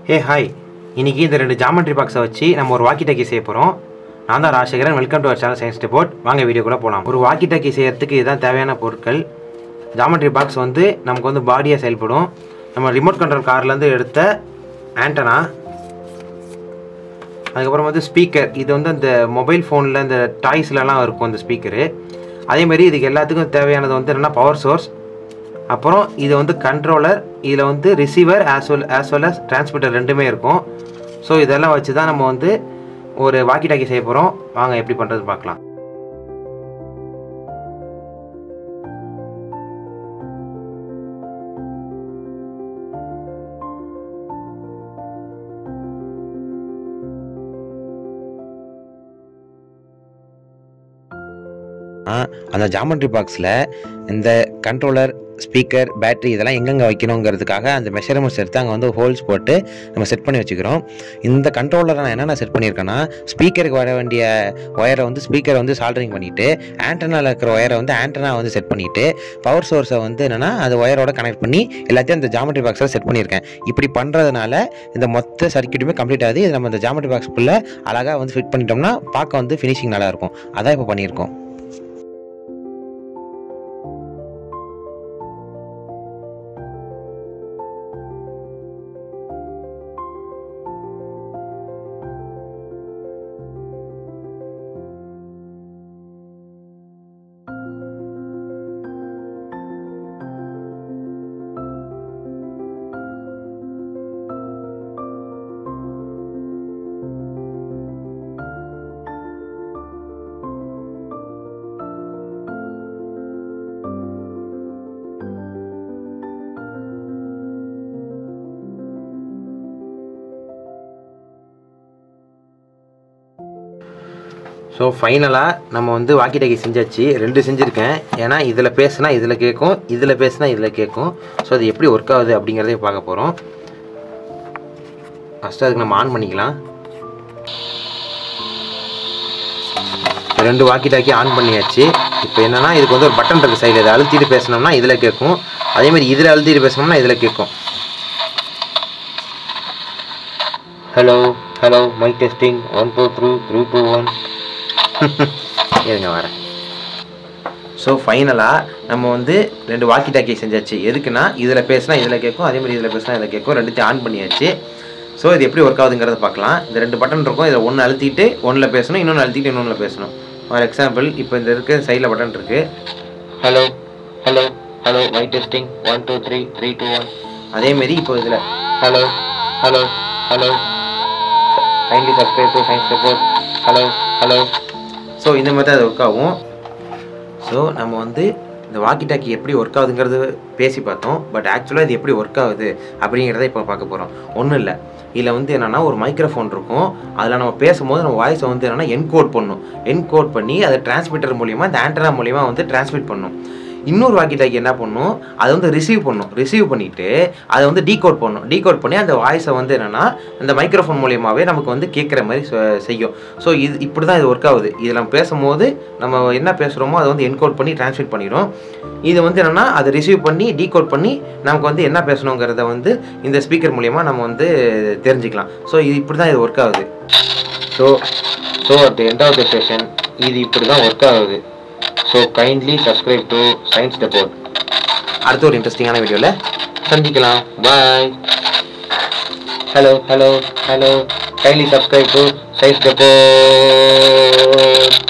hey hi இன்னைக்கு இந்த ரெண்டு ஜாமெட்ரி பாக்ஸை வச்சு நம்ம ஒரு வாக்கி டாக்கி செய்ய போகிறோம் நான் தான் Rajasekaran welcome to our channel science report வாங்க வீடியோக்குள்ளே போகலாம் ஒரு வாக்கி டாக்கி செய்யறதுக்கு இதுதான் தேவையான பொருட்கள் ஜாமெட்ரி பாக்ஸ் வந்து நமக்கு வந்து பாடியாக செயல்படும் நம்ம ரிமோட் கண்ட்ரோல் கார்லேருந்து எடுத்த ஆண்டனா அதுக்கப்புறம் வந்து ஸ்பீக்கர் இது வந்து அந்த மொபைல் ஃபோனில் இந்த டாய்ஸ்லலாம் இருக்கும் அந்த ஸ்பீக்கரு அதேமாரி இதுக்கு எல்லாத்துக்கும் தேவையானது வந்து என்னென்னா பவர் சோர்ஸ் அப்புறம் இது வந்து கண்ட்ரோலர் இதில் வந்து receiver as well as well as transmitter ரெண்டுமே இருக்கும் ஸோ இதெல்லாம் வச்சு தான் நம்ம வந்து ஒரு வாக்கி டாக்கி செய்ய போகிறோம் வாங்க எப்படி பண்ணுறது பார்க்கலாம் அந்த ஜாமெட்ரி பாக்ஸில் இந்த கண்ட்ரோலர் ஸ்பீக்கர் பேட்டரி இதெல்லாம் எங்கெங்கே வைக்கணுங்கிறதுக்காக அந்த மெஷர்மெண்ட்ஸ் எடுத்து அங்கே வந்து ஹோல்ஸ் போட்டு நம்ம செட் பண்ணி வச்சுக்கிறோம் இந்த கண்ட்ரோலரை நான் என்னென்ன செட் பண்ணியிருக்கேன்னா ஸ்பீக்கருக்கு வர வேண்டிய ஒயரை வந்து ஸ்பீக்கரை வந்து சால்டரிங் பண்ணிவிட்டு ஆண்டனாவில் இருக்கிற ஒயரை வந்து ஆண்டனா வந்து செட் பண்ணிவிட்டு பவர் சோர்ஸை வந்து என்னென்னா அது ஒயரோட கனெக்ட் பண்ணி எல்லாத்தையும் அந்த ஜாமெட்ரி பாக்ஸில் செட் பண்ணியிருக்கேன் இப்படி பண்ணுறதுனால இந்த மொத்த சர்க்கியூட்டுமே கம்ப்ளீட் ஆகுது இது நம்ம இந்த ஜாமெட்ரி பாக்ஸ்க்குள்ளே அழகாக வந்து ஃபிட் பண்ணிட்டோம்னா பார்க்க வந்து ஃபினிஷிங் நல்லா இருக்கும் அதான் இப்போ பண்ணியிருக்கோம் ஸோ ஃபைனலாக நம்ம வந்து வாக்கி டாக்கி செஞ்சாச்சு ரெண்டு செஞ்சுருக்கேன் ஏன்னா இதில் பேசுனா இதில் கேட்கும் இதில் பேசுனா இதில் கேட்கும் ஸோ அது எப்படி ஒர்க் ஆகுது அப்படிங்கிறதையும் பார்க்க போகிறோம் ஃபஸ்ட்டு அதுக்கு நம்ம ஆன் பண்ணிக்கலாம் ரெண்டு வாக்கி டாக்கி ஆன் பண்ணியாச்சு இப்போ என்னென்னா இதுக்கு வந்து ஒரு பட்டன் இருக்குது சைடில் இதை அழுத்திட்டு பேசினோம்னா இதில் கேட்கும் அதேமாதிரி இதில் அழுத்திட்டு பேசினோம்னா இதில் கேட்கும் hello hello mic testing one two three three two one இருங்க வரேன் ஸோ ஃபைனலாக நம்ம வந்து ரெண்டு வாக்கி டாக்கி செஞ்சாச்சு எதுக்குன்னா இதில் பேசினா இதில் கேட்கும் அதே மாதிரி இதில் பேசினா இதில் கேட்கும் ரெண்டுத்தையும் ஆன் பண்ணியாச்சு ஸோ இது எப்படி ஒர்க் ஆகுதுங்கிறத பார்க்கலாம் இந்த ரெண்டு பட்டன் இருக்கும் இதில் ஒன்று அழுத்திட்டு ஒன்றில் பேசணும் இன்னொன்று அழுத்திட்டு இன்னொன்றில் பேசணும் ஃபார் எக்ஸாம்பிள் இப்போ இந்த இருக்க சைடில் பட்டன் இருக்குது hello hello hello mic testing one two three three two one அதேமாரி இப்போ இதில் hello hello hello kindly subscribe to science report hello hello so இந்த மாதிரி தான் அது ஒர்க் ஆகும் ஸோ நம்ம வந்து இந்த வாக்கி டாக்கி எப்படி ஒர்க் ஆகுதுங்கிறது பேசி பார்த்தோம் பட் ஆக்சுவலாக இது எப்படி ஒர்க் ஆகுது அப்படிங்கிறத இப்போ பார்க்க போகிறோம் ஒன்றும் இல்லை இதில் வந்து என்னென்னா ஒரு மைக்ரோஃபோன் இருக்கும் அதில் நம்ம பேசும்போது நம்ம வாய்ஸை வந்து என்னென்னா என்கோட் பண்ணும் என்கோட் பண்ணி அதை டிரான்ஸ்மிட்டர் மூலிமா இந்த ஆண்டனா மூலிமா வந்து டிரான்ஸ்மிட் பண்ணும் இன்னொரு வாக்கி டாக்கி என்ன பண்ணும் அதை வந்து ரிசீவ் பண்ணும் ரிசீவ் பண்ணிவிட்டு அதை வந்து டீகோட் பண்ணும் டீகோட் பண்ணி அந்த வாய்ஸை வந்து என்னென்னா அந்த மைக்ரோஃபோன் மூலியமாகவே நமக்கு வந்து கேட்குற மாதிரி சொ- செய்யும் ஸோ இது இப்படி தான் இது ஒர்க் ஆகுது இதில் நம்ம பேசும்போது நம்ம என்ன பேசுகிறோமோ அதை வந்து என்கோட் பண்ணி டிரான்ஸ்மிட் பண்ணிடும் இது வந்து என்னென்னா அதை ரிசீவ் பண்ணி டீகோட் பண்ணி நமக்கு வந்து என்ன பேசணுங்கிறத வந்து இந்த ஸ்பீக்கர் மூலியமாக நம்ம வந்து தெரிஞ்சுக்கலாம் ஸோ இது இப்படி தான் இது ஒர்க் ஆகுது so so at end of the session இது இப்படி தான் ஒர்க் ஆகுது so kindly subscribe to science depot அடுத்த ஒரு இன்ட்ரெஸ்டிங்கான வீடியோவில் சந்திக்கலாம் bye hello hello hello kindly subscribe to science depot